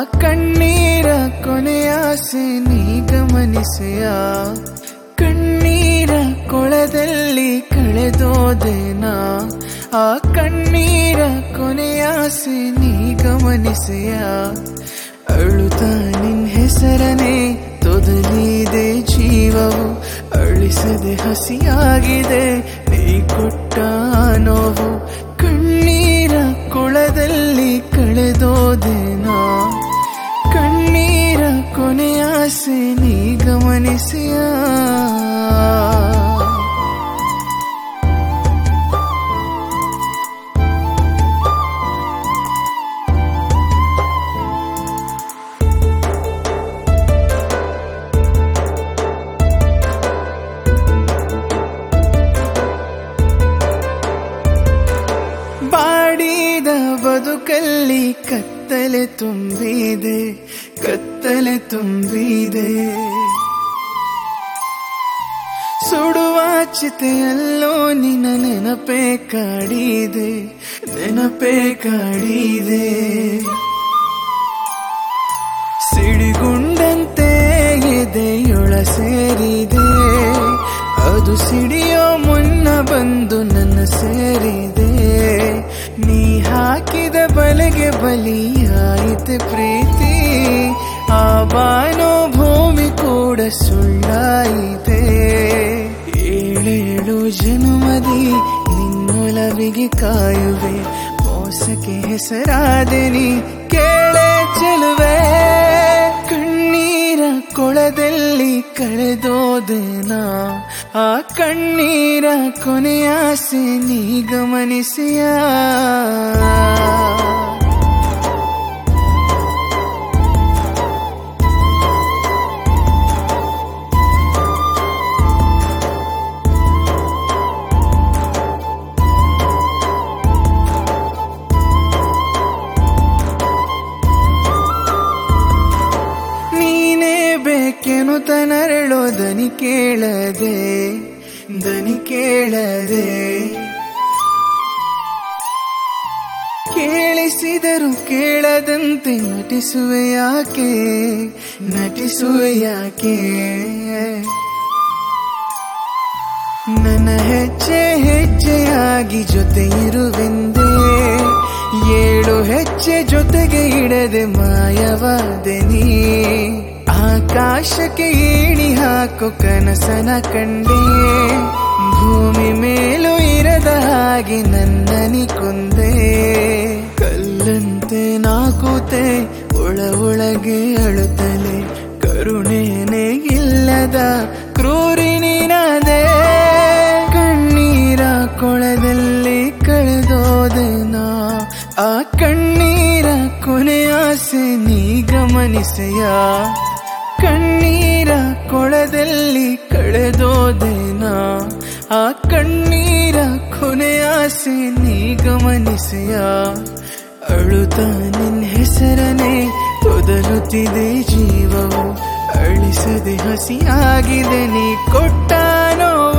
ಕಣ್ಣೀರ ಕೊನೆಯಾಸೆ ನೀ ಗಮನಿಸೆಯ ಕಣ್ಣೀರ ಕೊಳದಲ್ಲಿ ಕಳೆದೋದೇನಾ ಆ ಕಣ್ಣೀರ ಕೊನೆಯಾಸೆ ನೀ ಗಮನಿಸೆಯ ಅಳುತ್ತಾ ನಿನ್ ಹೆಸರನೆ ತೊದಲಿದೆ ಜೀವವು ಅಳಿಸದೆ ಹಸಿಯಾಗಿದೆ ನೀ ಕೊಟ್ಟ ನೋವು ಕಣ್ಣೀರ ಕೊಳದಲ್ಲಿ ಕಳೆದೋದೇನಾ ಕಣ್ಣೀರ ಕೊನೆಯಾಸೆ ನೀ ಗಮನಿಸಿಯ ಬಾಡಿದ ಬದುಕಲ್ಲಿ ಕತ್ತಲೆ ತುಂಬಿದೆ ಕತ್ತಲೆ ತುಂಬಿದೆ ಸುಡುವ ಚಿತೆಯಲ್ಲೋ ನಿನ್ನ ನೆನಪೇ ಕಾಡಿದೆ ನೆನಪೇ ಕಾಡಿದೆ ಸಿಡಿಗುಂಡಂತೆ ಎದೆಯೊಳ ಸೇರಿದೆ ಅದು ಸಿಡಿಯೋ ಮುನ್ನ ಬಂದು ನನ್ನ ಸೇರಿದೆ ನೀ ಹಾಕಿದ ಬಲೆಗೆ ಬಲಿಯಾಯಿತೆ ಪ್ರೀತಿ ಆ ಬಾನೋ ಭೂಮಿ ಕೂಡ ಸುಳ್ಳಾಯಿತೆ ಏಳೇಳು ಜನುಮದಿ ನಿನ್ನೊಲವಿಗೆ ಕಾಯುವೆ ಮೋಸಕ್ಕೆ ಹೆಸರಾದೆ ನೀ ಕೇಳೆ ಚೆಲುವೆ ಕಣ್ಣೀರ ಕೊಳದಲ್ಲಿ ಕಳೆದೋದೇನಾ ಆ ಕಣ್ಣೀರ ಕೊನೆಯಾಸೆ ನೀ ಗಮನಿಸಿಯ ನೀನೇ ಬೇಕೆನು ತನರಳೋ ದನಿ ಕೇಳದೆ ದನಿ ಕೇಳದೆ ಕೇಳಿಸಿದರು ಕೇಳದಂತೆ ನಟಿಸುವೆ ಯಾಕೆ ನಟಿಸುವೆ ಯಾಕೆ ನನ್ನ ಹೆಜ್ಜೆ ಹೆಜ್ಜೆಯಾಗಿ ಜೊತೆ ಇರುವೆಂದೇ ಏಳು ಹೆಜ್ಜೆ ಜೊತೆಗೆ ಇಡದೆ ಮಾಯವಾದೆ ನೀ ಆಕಾಶಕ್ಕೆ ಏಣಿ ಹಾಕೋ ಕನಸನ ಕಂಡೆ ಭೂಮಿ ಮೇಲೂ ಇರದ ಹಾಗೆ ನನ್ನನಿ ಕೊಂದೆ ಕಲ್ಲಂತೆ ನಾಕೂತೆ ಒಳ ಒಳಗೆ ಅಳುತ್ತಲೆ ಕರುಣೆನೇ ಇಲ್ಲದ ಕ್ರೂರಿ ನೀನದೆ ಕಣ್ಣೀರ ಕೊಳದಲ್ಲಿ ಕಳೆದೋದೆನಾ ಆ ಕಣ್ಣೀರ ಕೊನೆಯಾಸೆ ನೀ ಗಮನಿಸೆಯ ಕಣ್ಣೀರ ಕೊಳದಲ್ಲಿ ಕಳೆದೋದೇನಾ ಆ ಕಣ್ಣೀರ ಕೊನೆಯಾಸೆ ನೀ ಗಮನಿಸೆಯ ಅಳುತ್ತಾ ನಿನ್ ಹೆಸರನೆ ತೊದಲುತ್ತಿದೆ ಜೀವವು ಅಳಿಸದೆ ಹಸಿಯಾಗಿದೆ ನೀ ಕೊಟ್ಟ ನೋವು